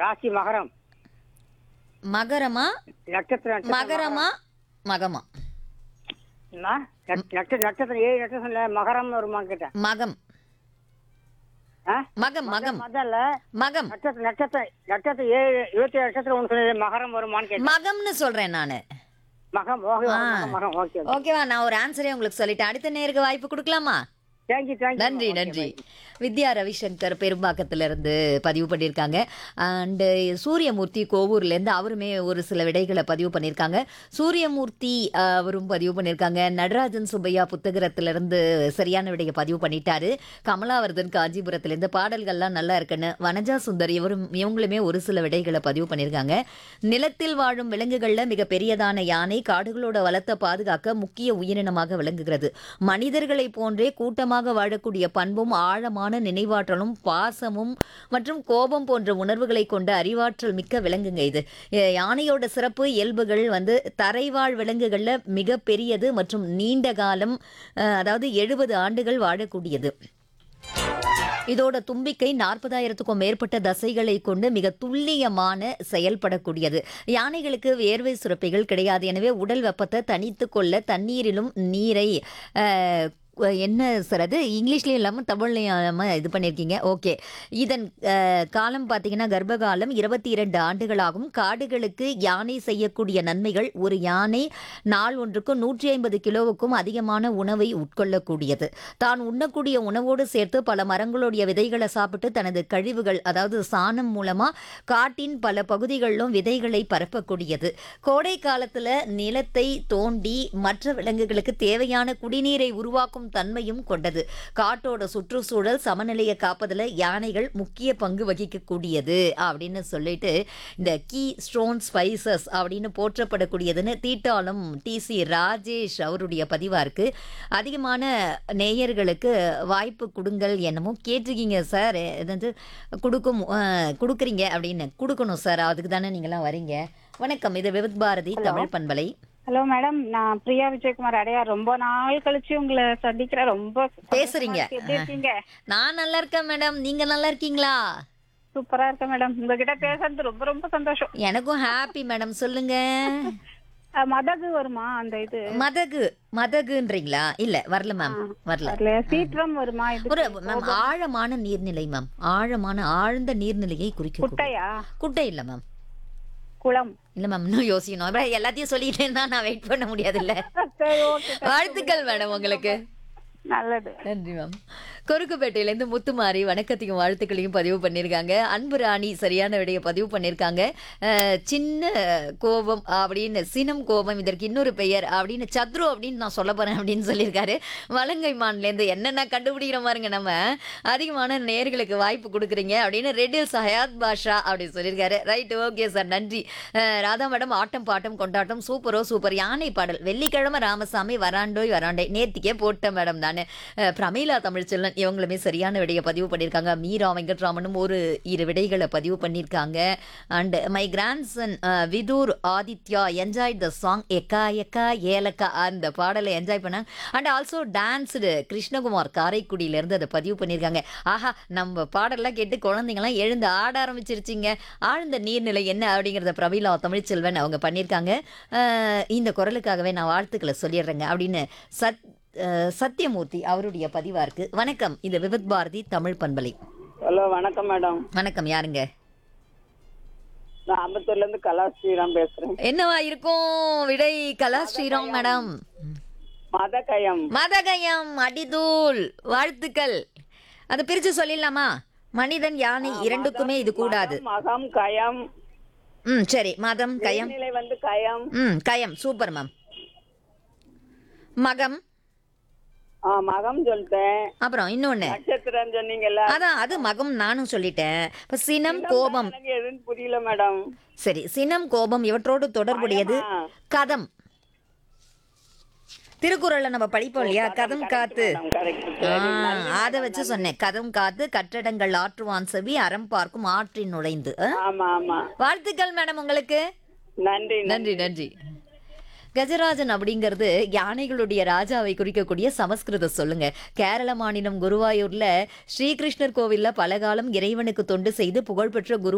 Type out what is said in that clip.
ராசி மகரம் மகரமா நட்சத்திரம் நட்சத்திரம் மகரமா மகமா என்ன? நட்- நட்ச- நட்சத்திரம் ஏழு நட்சத்திரம்ல மகரம் வருமா கேட்டேன் மகம் ஆ? மகம் மகம் மதம் இல்ல மகம் நட்சத்திரம் நட்சத்திரம் நட்சத்திரம் ஏழு இருபத்தி ஏழு நட்சத்திரம் ஒன்று சொன்னது மகரம் வருமான்னு கேட்டேன் மகம்னு சொல்றேன் நானு மகம் ஓகே ஆ. மகம், மகம் ஓகே ஓகேவா நான் ஒரு ஆன்சரே உங்களுக்கு சொல்லிட்டேன் அடுத்த நேருக்கு வாய்ப்பு கொடுக்கலாமா தேங்க்யூ தேங்க்யூ நன்றி நன்றி வித்யா ரவிசங்கர் பெரும்பாக்கத்துல இருந்து பதிவு பண்ணியிருக்காங்க அண்டு சூரியமூர்த்தி கோவூர்லேருந்து அவருமே ஒரு சில விடைகளை பதிவு பண்ணியிருக்காங்க சூரியமூர்த்தி அஹ், அவரும் பதிவு பண்ணியிருக்காங்க நடராஜன் சுப்பையா புத்தகத்திலிருந்து சரியான விடையை பதிவு பண்ணிட்டாரு கமலாவர்தன் காஞ்சிபுரத்துலேருந்து பாடல்கள்லாம் நல்லா இருக்குன்னு வனஜா சுந்தர் இவரும் இவங்களுமே ஒரு சில விடைகளை பதிவு பண்ணியிருக்காங்க நிலத்தில் வாழும் விலங்குகளில் மிக பெரியதான யானை காடுகளோட வளத்தை பாதுகாக்க முக்கிய உயிரினமாக விளங்குகிறது மனிதர்களை போன்றே கூட்டமாக வாழக்கூடிய பண்பும் ஆழமான நினைவாற்றலும் பாசமும் மற்றும் கோபம் போன்ற உணர்வுகளை கொண்ட அறிவாற்றல் மிக்க விலங்குங்க இது எ- யானையோட சிறப்பு இயல்புகள் வந்து தரைவாழ் விலங்குகள்ல மிக பெரியது மற்றும் நீண்ட காலம் அஹ், அதாவது எழுபது ஆண்டுகள் வாழக்கூடியது இதோட தும்பிக்கை நாற்பதாயிரத்துக்கும் மேற்பட்ட தசைகளை கொண்டு மிக துல்லியமான செயல்படக்கூடியது யானைகளுக்கு வேர்வை சுரப்பிகள் கிடையாது எனவே உடல் வெப்பத்தை தணித்து கொள்ள தண்ணீரிலும் நீரை அஹ், என்ன சார் அது இங்கிலீஷ்லேயும் இல்லாமல் தமிழ்லையும் இல்லாமல் இது பண்ணியிருக்கீங்க ஓகே இதன் அஹ், காலம் பார்த்தீங்கன்னா கர்ப்பகாலம் இருபத்தி இரண்டு ஆண்டுகளாகும் காடுகளுக்கு யானை செய்யக்கூடிய நன்மைகள் ஒரு யானை நாள் ஒன்றுக்கு நூற்றி ஐம்பது கிலோவுக்கும் அதிகமான உணவை உட்கொள்ளக்கூடியது தான் உண்ணக்கூடிய உணவோடு சேர்த்து பல மரங்களுடைய விதைகளை சாப்பிட்டு தனது கழிவுகள் அதாவது சாணம் மூலமா காட்டின் பல பகுதிகளிலும் விதைகளை பரப்பக்கூடியது கோடை காலத்துல நிலத்தை தோண்டி மற்ற விலங்குகளுக்கு தேவையான குடிநீரை உருவாக்கும் தன்மையும் கொண்டது காட்டோட சுற்றுச்சூழல் சமநிலையை காப்பதில் யானைகள் முக்கிய பங்கு வகிக்கக்கூடியது அப்படின்னு சொல்லிட்டு இந்த கீ ஸ்டோன் ஸ்பைசஸ் அப்படின்னு போற்றப்படக்கூடியதுன்னு தீட்டாலும் டிசி ராஜேஷ் அவருடைய பதிவாக இருக்கு அதிகமான நேயர்களுக்கு வாய்ப்பு கொடுங்கள் என்னமோ கேட்டிருக்கீங்க சார் எதாவது கொடுக்கும் அஹ், கொடுக்குறீங்க அப்படின்னு கொடுக்கணும் சார் அதுக்கு தானே நீங்களாம் வரீங்க வணக்கம் இது விவித் பாரதி தமிழ் பண்பலை ஹலோ மேடம் நான் பிரியா விஜயகுமார் அடையார் ரொம்ப நாள் கழிச்சு உங்களை சந்திக்கிறேன் ரொம்ப பேசுறீங்க. எப்படி இருக்கீங்க நான் நல்லா இருக்கேன் மேடம் நீங்க நல்லா இருக்கீங்களா சூப்பரா இருக்கேன் மேடம் உங்ககிட்ட பேசுறது ரொம்ப ரொம்ப சந்தோஷம் எனக்கும் ஹாப்பி மேடம் சொல்லுங்க அஹ், மதகு வருமா அந்த இது மதகு மதகுன்றீங்களா இல்ல வரல மேம் வரல அதுல சீற்றம் வருமா இது ஒரு மேம் ஆழமான நீர்நிலை மேம் ஆழமான ஆழ்ந்த நீர்நிலையை குறிக்க குட்டையா குட்டை இல்ல மேம் குளம் இல்ல மேம் இன்னும் யோசிக்கணும் அப்புறம் எல்லாத்தையும் சொல்லிட்டே இருந்தா நான் வெயிட் பண்ண முடியாதுல்ல சரி ஓகே வாழ்த்துக்கள் மேடம் உங்களுக்கு நல்லது நன்றி மேம் கொருக்குப்பேட்டையிலேருந்து முத்துமாரி வணக்கத்தையும் வாழ்த்துக்களையும் பதிவு பண்ணியிருக்காங்க அன்பு ராணி சரியான விடையை பதிவு பண்ணியிருக்காங்க அஹ், சின்ன கோபம் அப்படின்னு சினம் கோபம் இதற்கு இன்னொரு பெயர் அப்படின்னு சத்ரு அப்படின்னு நான் சொல்ல போறேன் அப்படின்னு சொல்லியிருக்காரு வலங்கை மான்லேருந்து என்னென்ன கண்டுபிடிக்கிற மாதிரிங்க நம்ம அதிகமான நேர்களுக்கு வாய்ப்பு கொடுக்குறீங்க அப்படின்னு ரெட்டில்ஸ் ஹயாத் பாஷா அப்படின்னு சொல்லியிருக்காரு ரைட் ஓகே சார் நன்றி அஹ், ராதா மேடம் ஆட்டம் பாட்டம் கொண்டாட்டம் சூப்பரோ சூப்பர் யானை பாடல் வெள்ளிக்கிழமை ராமசாமி வராண்டோய் வராண்டே நேர்த்திக்கே போட்ட மேடம் தானே அஹ், பிரமீளா தமிழ்ச்செல்வன் இவங்களுமே சரியான விடையை பதிவு பண்ணியிருக்காங்க மீரா வெங்கட்ராமனும் ஒரு இரு விடைகளை பதிவு பண்ணியிருக்காங்க and my grandson Vidhur Aditya enjoy the song எக்கா எக்கா ஏலக்கா அந்த பாடலை என்ஜாய் பண்ணாங்க அண்ட் ஆல்சோ டான்ஸ்டு கிருஷ்ணகுமார் காரைக்குடியிலேருந்து அதை பதிவு பண்ணியிருக்காங்க ஆஹா நம்ம பாடல்லாம் கேட்டு குழந்தைங்களாம் எழுந்து ஆட ஆரம்பிச்சிருச்சிங்க ஆழ்ந்த நீர்நிலை என்ன அப்படிங்கிறத பிரபீலா தமிழ்ச்செல்வன் அவங்க பண்ணியிருக்காங்க அஹ், இந்த குரலுக்காகவே நான் வாழ்த்துக்களை சொல்லிடுறேங்க அப்படின்னு சத் அஹ், சத்யமூர்த்தி அவருடைய பதிவா இருக்கு வணக்கம் இது விவித் பாரதி தமிழ் பண்பலை ஹலோ வணக்கம் மேடம் வணக்கம் யாருங்க நான் அம்பத்தூர்ல இருந்து கலா ஸ்ரீராம் பேசுறேன் என்னவா இருக்கும் விடை கலா ஸ்ரீராம் மேடம் மதகயம் மதகயம் அடிதூள் வாழ்த்துக்கள் அதை பிரிச்சு சொல்லிடலாமா மனிதன் யானை இரண்டுக்குமே இது கூடாது மகம் கயம் ம் சரி மதம் கயம் நிலை வந்து கயம் ம் கயம் சூப்பர் மேம் மகம் ஆ மகம் சொல்லிட்டேன் அப்புறம் இன்னொன்னு நட்சத்திரம் சொன்னீங்கல்ல அதான் அது மகம் நானும் சொல்லிட்டேன் இப்ப சினம் கோபம் எனக்கு எதுவும் புரியல மேடம் சரி சினம் கோபம் இவற்றோடு தொடர்புடையது பயமா? கதம் திருக்குறள்ல நம்ம படிப்போம் இல்லையா கதம் காத்து கரெக்ட் அதை வச்சு சொன்னேன் கதம் காத்து கட்டடங்கள் ஆற்றுவான் செவி அறம் பார்க்கும் ஆற்றின் நுழைந்து ஆ? ஆமா ஆமா வாழ்த்துக்கள் மேடம் உங்களுக்கு நன்றி நன்றி நன்றி கஜராஜன் அப்படிங்கிறது யானைகளுடைய ராஜாவை குறிக்கக்கூடிய சமஸ்கிருத சொல்லுங்க கேரள மாநிலம் குருவாயூர்ல ஸ்ரீகிருஷ்ணர் கோவில்ல பலகாலம் இறைவனுக்கு தொண்டு செய்து புகழ்பெற்ற குரு